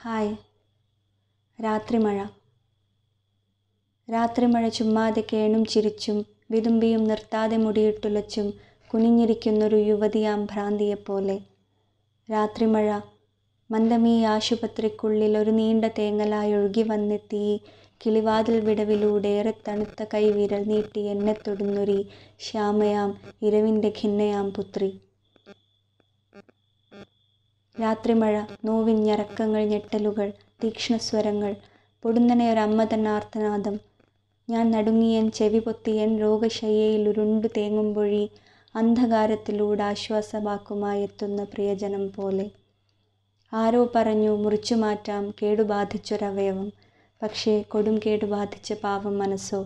hi Rathrimazha Rathrimazha ചുമ്മാതെ കേണും ചിരിച്ചും വിതുമ്പിയും നിർത്താതെ മുടിയിട്ടുലച്ചും കുനിഞ്ഞിരിക്കുന്നൊരു യുവതിയാം ഭ്രാന്തിയെപ്പോലെ രാത്രിമഴ മന്ദമീ ആശുപത്രിക്കുള്ളിൽ ഒരു നീണ്ട തേങ്ങലായി ഒഴുകി വന്നെത്തി ഈ കിളിവാതിൽ വിടവിലൂടെ ഏറെ തണുത്ത കൈവിരൽ നീട്ടി എന്നെ തൊടുന്നൊരീ ശ്യാമയാം ഇരവിൻ്റെ ഖിന്നയാം പുത്രി രാത്രിമഴ നോവിൻ ഞരക്കങ്ങൾ ഞെട്ടലുകൾ തീക്ഷ്ണസ്വരങ്ങൾ പൊടുന്നനെ ഒരമ്മ തൻ ആർത്തനാദം ഞാൻ നടുങ്ങിയൻ ചെവി പൊത്തിയൻ രോഗശയ്യയിൽ ഉരുണ്ടു തേങ്ങുമ്പൊഴി അന്ധകാരത്തിലൂടെ ആശ്വാസവാക്കുമായി എത്തുന്ന പ്രിയജനം പോലെ ആരോ പറഞ്ഞു മുറിച്ചു മാറ്റാം കേടുബാധിച്ചൊരവയവം പക്ഷേ കൊടും കേടുബാധിച്ച പാവം മനസ്സോ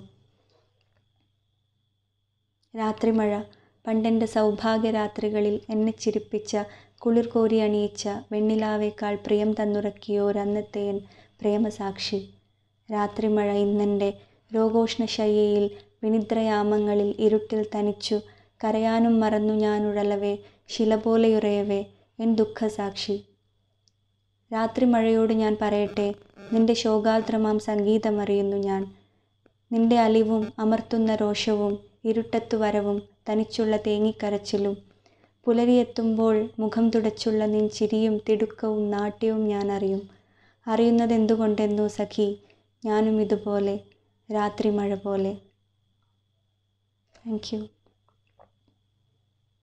രാത്രിമഴ പണ്ടെൻ്റെ സൗഭാഗ്യരാത്രികളിൽ എന്നെ ചിരിപ്പിച്ച കുളിർ കോരി അണിയിച്ച വെണ്ണിലാവേക്കാൾ പ്രിയം തന്നുറക്കിയോരന്നത്തെയൻ പ്രേമസാക്ഷി രാത്രിമഴ ഇന്നെൻ്റെ രോഗോഷ്ണശയ്യയിൽ വിനിദ്രയാമങ്ങളിൽ ഇരുട്ടിൽ തനിച്ചു കരയാനും മറന്നു ഞാനുഴലവേ ശില പോലെയുറയവേ എൻ ദുഃഖസാക്ഷി രാത്രിമഴയോട് ഞാൻ പറയട്ടെ നിന്റെ ശോകാർദ്രമാം സംഗീതമറിയുന്നു ഞാൻ നിന്റെ അലിവും അമർത്തുന്ന രോഷവും ഇരുട്ടത്തു വരവും തനിച്ചുള്ള തേങ്ങിക്കരച്ചിലും പുലരിയെത്തുമ്പോൾ മുഖം തുടച്ചുള്ള നിൻ ചിരിയും തിടുക്കവും നാട്യവും ഞാൻ അറിയും അറിയുന്നതെന്തുകൊണ്ടെന്നു സഖി ഞാനും ഇതുപോലെ രാത്രിമഴ പോലെ താങ്ക് യു